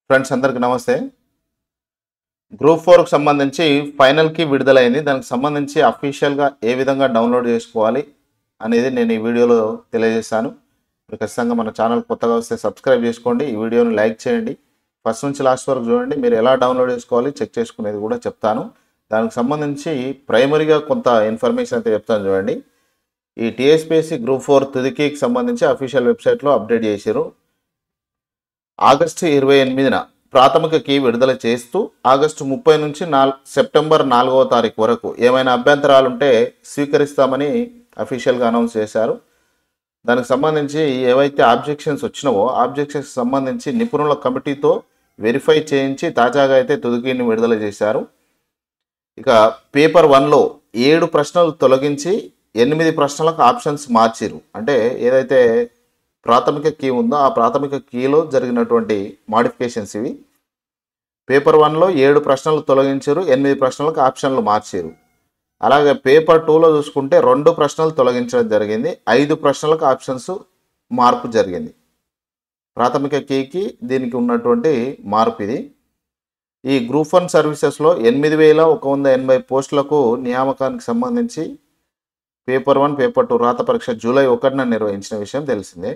friends అందరికి నమస్తే group ఫోర్కి సంబంధించి ఫైనల్కి విడుదలైంది దానికి సంబంధించి అఫీషియల్గా ఏ విధంగా డౌన్లోడ్ చేసుకోవాలి అనేది నేను ఈ వీడియోలో తెలియజేస్తాను మీరు ఖచ్చితంగా మన ఛానల్ కొత్తగా వస్తే సబ్స్క్రైబ్ చేసుకోండి ఈ వీడియోని లైక్ చేయండి ఫస్ట్ నుంచి లాస్ట్ వరకు చూడండి మీరు ఎలా డౌన్లోడ్ చేసుకోవాలి చెక్ చేసుకునేది కూడా చెప్తాను దానికి సంబంధించి ప్రైమరీగా కొంత ఇన్ఫర్మేషన్ అయితే చెప్తాను చూడండి ఈ టీఎస్పీఎస్సీ గ్రూప్ ఫోర్ తుదికి సంబంధించి అఫీషియల్ వెబ్సైట్లో అప్డేట్ చేశారు ఆగస్టు ఇరవై ఎనిమిదిన ప్రాథమిక కీ విడుదల చేస్తూ ఆగస్టు ముప్పై నుంచి నాల్ సెప్టెంబర్ నాలుగవ తారీఖు వరకు ఏమైనా అభ్యంతరాలు ఉంటే స్వీకరిస్తామని అఫీషియల్గా అనౌన్స్ చేశారు దానికి సంబంధించి ఏవైతే ఆబ్జెక్షన్స్ వచ్చినావో ఆబ్జెక్షన్స్ సంబంధించి నిపుణుల కమిటీతో వెరిఫై చేయించి తాజాగా అయితే తుదికీని విడుదల చేశారు ఇక పేపర్ వన్లో ఏడు ప్రశ్నలు తొలగించి ఎనిమిది ప్రశ్నలకు ఆప్షన్స్ మార్చిరు అంటే ఏదైతే ప్రాథమిక కీ ఉందో ఆ ప్రాథమిక కీలో జరిగినటువంటి మాడిఫికేషన్స్ ఇవి పేపర్ వన్లో ఏడు ప్రశ్నలు తొలగించారు ఎనిమిది ప్రశ్నలకు ఆప్షన్లు మార్చారు అలాగే పేపర్ టూలో చూసుకుంటే రెండు ప్రశ్నలు తొలగించడం జరిగింది ఐదు ప్రశ్నలకు ఆప్షన్స్ మార్పు జరిగింది ప్రాథమిక కీకి దీనికి ఉన్నటువంటి మార్పు ఇది ఈ గ్రూప్ వన్ సర్వీసెస్లో ఎనిమిది వేల ఒక వంద ఎనభై పోస్టులకు నియామకానికి సంబంధించి పేపర్ వన్ పేపర్ టూ రాత పరీక్ష జూలై ఒకటిన నిర్వహించిన విషయం తెలిసిందే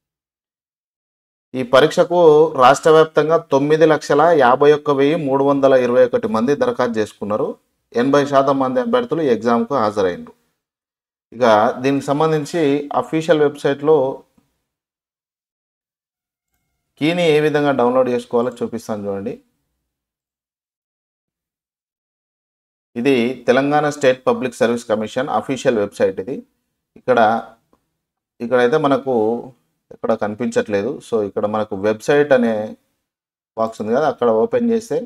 ఈ పరీక్షకు రాష్ట్ర వ్యాప్తంగా తొమ్మిది లక్షల యాభై ఒక్క వెయ్యి మూడు వందల ఇరవై ఒకటి మంది దరఖాస్తు చేసుకున్నారు ఎనభై శాతం మంది అభ్యర్థులు ఈ ఎగ్జామ్కు హాజరైనరు ఇక దీనికి సంబంధించి అఫీషియల్ వెబ్సైట్లో కీని ఏ విధంగా డౌన్లోడ్ చేసుకోవాలో చూపిస్తాను చూడండి ఇది Telangana state public service commission official website ఇది ఇక్కడ ఇక్కడైతే మనకు ఇక్కడ కనిపించట్లేదు సో ఇక్కడ మనకు వెబ్సైట్ అనే బాక్స్ ఉంది కదా అక్కడ ఓపెన్ చేస్తే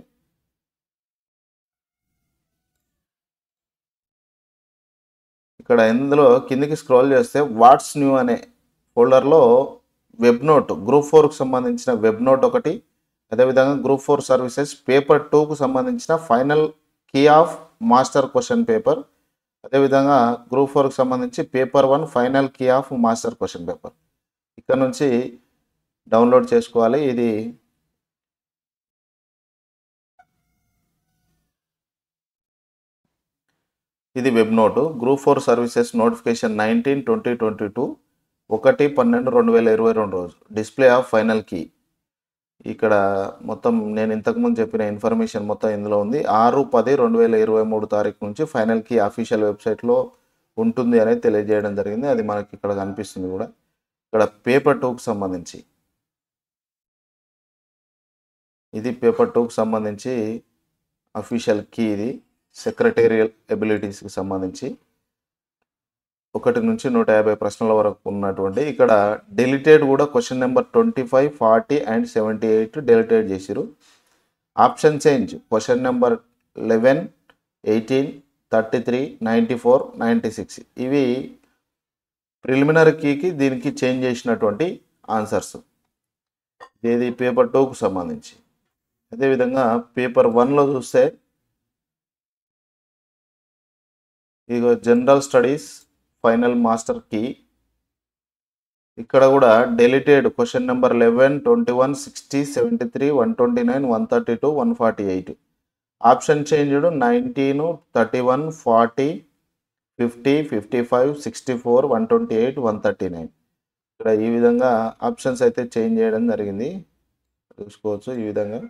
ఇక్కడ ఇందులో కిందికి స్క్రోల్ చేస్తే వాట్స్ న్యూ అనే ఫోల్డర్లో వెబ్ నోట్ గ్రూప్ ఫోర్కి సంబంధించిన వెబ్ నోట్ ఒకటి అదేవిధంగా గ్రూప్ ఫోర్ సర్వీసెస్ పేపర్ టూకు సంబంధించిన final key of master question paper అదేవిధంగా గ్రూప్ ఫోర్కి సంబంధించి paper one final key of master question paper ఇక్కడ నుంచి డౌన్లోడ్ చేసుకోవాలి ఇది ఇది web note group four services notification nineteen twenty twenty two ఒకటి పన్నెండు రెండు వేల ఇరవై రెండు రోజు డిస్ప్లే ఆఫ్ ఫైనల్ కీ ఇక్కడ మొత్తం నేను ఇంతకుముందు చెప్పిన ఇన్ఫర్మేషన్ మొత్తం ఇందులో ఉంది ఆరు పది రెండు వేల ఇరవై మూడు తారీఖు నుంచి ఫైనల్ కీ అఫీషియల్ వెబ్సైట్లో ఉంటుంది అనేది తెలియజేయడం జరిగింది అది మనకి ఇక్కడ కనిపిస్తుంది కూడా ఇక్కడ పేపర్ టూకి సంబంధించి ఇది పేపర్ టూకి సంబంధించి అఫీషియల్ కీ ఇది సెక్రటేరియల్ ఎబిలిటీస్కి సంబంధించి ఒకటి నుంచి నూట యాభై ప్రశ్నల వరకు ఉన్నటువంటి ఇక్కడ డెలిటెడ్ కూడా question number twenty five forty and seventy eight delete చేసిరు option change question number eleven eighteen thirty three ninety four ninety six ఇవి ప్రిలిమినరీ కీకి దీనికి చేంజ్ చేసినటువంటి ఆన్సర్స్ ఇది పేపర్ టూకు సంబంధించి అదేవిధంగా పేపర్ వన్లో చూస్తే ఇక general studies final master key ఇక్కడ కూడా deleted question number eleven twenty one sixty seventy three one twenty nine one thirty two one forty eight option changed nineteen thirty one forty fifty fifty five sixty four one twenty eight one thirty nine ఇక్కడ ఈ విధంగా options అయితే change చేయడం జరిగింది చూసుకోవచ్చు ఈ విధంగా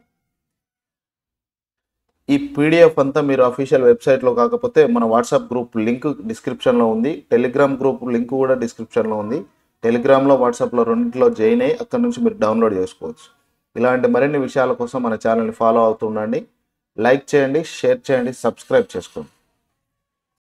ఈ పీడిఎఫ్ అంతా మీరు అఫీషియల్ వెబ్సైట్లో కాకపోతే మన వాట్సాప్ గ్రూప్ లింక్ డిస్క్రిప్షన్లో ఉంది టెలిగ్రామ్ గ్రూప్ లింక్ కూడా డిస్క్రిప్షన్లో ఉంది టెలిగ్రామ్లో వాట్సాప్లో రెండింటిలో జాయిన్ అయ్యి అక్కడ నుంచి మీరు డౌన్లోడ్ చేసుకోవచ్చు ఇలాంటి మరిన్ని విషయాల కోసం మన ఛానల్ని ఫాలో అవుతుండండి లైక్ చేయండి షేర్ చేయండి సబ్స్క్రైబ్ చేసుకోండి